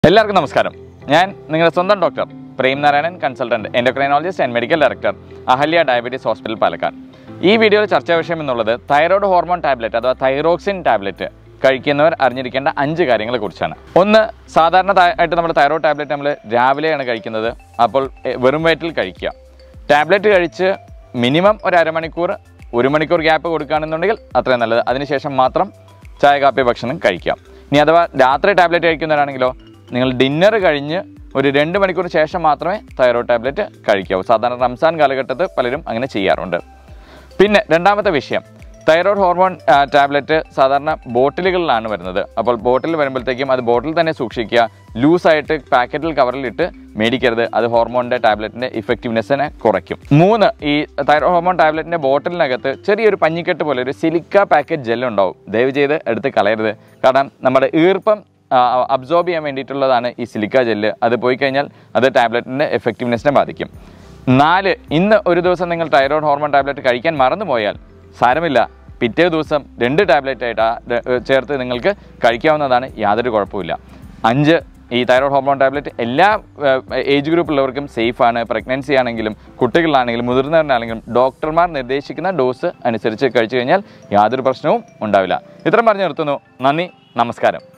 എല്ലാവർക്കും നമസ്കാരം ഞാൻ നിങ്ങളുടെ സ്വന്തം doctor Prem Narayanan consultant endocrinologist and medical director Ahalya diabetes hospital Palakkad ഈ വീഡിയോയിൽ ചർച്ചാ വിഷയം എന്നുള്ളത് തൈറോയ്ഡ് ഹോർമോൺ ടാബ്ലറ്റ് അഥവാ തൈറോക്സിൻ ടാബ്ലറ്റ് കഴിക്കുന്നവർ അറിഞ്ഞിരിക്കേണ്ട അഞ്ച് കാര്യങ്ങളെ കുറിച്ചാണ് ഒന്ന് സാധാരണ താ- ആയിട്ട് നമ്മൾ തൈറോയ്ഡ് ടാബ്ലറ്റ് നമ്മൾ രാവിലെയാണ് കഴിക്കുന്നത് അപ്പോൾ എ, വെറും വയറ്റിൽ കഴിക്കുക ടാബ്ലറ്റ് കഴിച്ച് മിനിമം ഒരു അരമണിക്കൂർ ഒരു മണിക്കൂർ ഗ്യാപ്പ് കൊടുക്കുകയാണെന്നുണ്ടെങ്കിൽ അത്രയും നല്ലത് അതിനുശേഷം മാത്രം ചായ കാപ്പി ഭക്ഷണം കഴിക്കാം ഇനി അഥവാ രാത്രി ടാബ്ലറ്റ് കഴിക്കുന്നവരാണെങ്കിലോ നിങ്ങൾ ഡിന്നർ കഴിഞ്ഞ് ഒരു രണ്ട് മണിക്കൂറിന് ശേഷം മാത്രമേ തൈറോയ്ഡ് ടാബ്ലറ്റ് കഴിക്കാവൂ സാധാരണ റംസാൻ കാലഘട്ടത്തിൽ പലരും അങ്ങനെ ചെയ്യാറുണ്ട് പിന്നെ രണ്ടാമത്തെ വിഷയം തൈറോയ്ഡ് ഹോർമോൺ ആ, ടാബ്ലറ്റ് സാധാരണ ബോട്ടിലുകളിലാണ് വരുന്നത് അപ്പോൾ ബോട്ടിൽ വരുമ്പോഴത്തേക്കും അത് ബോട്ടിൽ തന്നെ സൂക്ഷിക്കുക ലൂസായിട്ട് പാക്കറ്റിൽ കവറിലിട്ട് മേടിക്കരുത് അത് ഹോർമോണിൻ്റെ ടാബ്ലറ്റിൻ്റെ ഇഫക്റ്റീവ്നെസ്സിനെ കുറയ്ക്കും മൂന്ന് ഈ തൈറോയ്ഡ് ഹോർമോൺ ടാബ്ലറ്റിൻ്റെ ബോട്ടിലിനകത്ത് ചെറിയൊരു പഞ്ഞിക്കെട്ട് പോലെ ഒരു സിലിക്ക പാക്കറ്റ് ജെൽ ഉണ്ടാവും ദയവ് ചെയ്ത് എടുത്ത് കളയരുത് കാരണം നമ്മുടെ ഈർപ്പം അബ്സോർബ് ചെയ്യാൻ വേണ്ടിയിട്ടുള്ളതാണ് ഈ സിലിക്ക ജെല്ല് അത് പോയി കഴിഞ്ഞാൽ അത് ടാബ്ലറ്റിൻ്റെ എഫക്റ്റീവ്നെസ്സിനെ ബാധിക്കും നാല് ഇന്ന് ഒരു ദിവസം നിങ്ങൾ തൈറോയ്ഡ് ഹോർമോൺ ടാബ്ലറ്റ് കഴിക്കാൻ മറന്നുപോയാൽ സാരമില്ല പിറ്റേ ദിവസം രണ്ട് ടാബ്ലറ്റ് ആയിട്ട് ആ ര- ഏ, ചേർത്ത് നിങ്ങൾക്ക് കഴിക്കാവുന്നതാണ് യാതൊരു കുഴപ്പമില്ല അഞ്ച് ഈ തൈറോയ്ഡ് ഹോർമോൺ ടാബ്ലറ്റ് എല്ലാ ഏജ് ഗ്രൂപ്പിലുള്ളവർക്കും സേഫാണ് പ്രഗ്നൻസി ആണെങ്കിലും കുട്ടികളിലാണെങ്കിലും മുതിർന്നവരിലാണെങ്കിലും ഡോക്ടർമാർ നിർദ്ദേശിക്കുന്ന ഡോസ് അനുസരിച്ച് കഴിച്ചു കഴിഞ്ഞാൽ യാതൊരു പ്രശ്നവും ഉണ്ടാവില്ല ഇത്രയും പറഞ്ഞു നിർത്തുന്നു നന്ദി നമസ്കാരം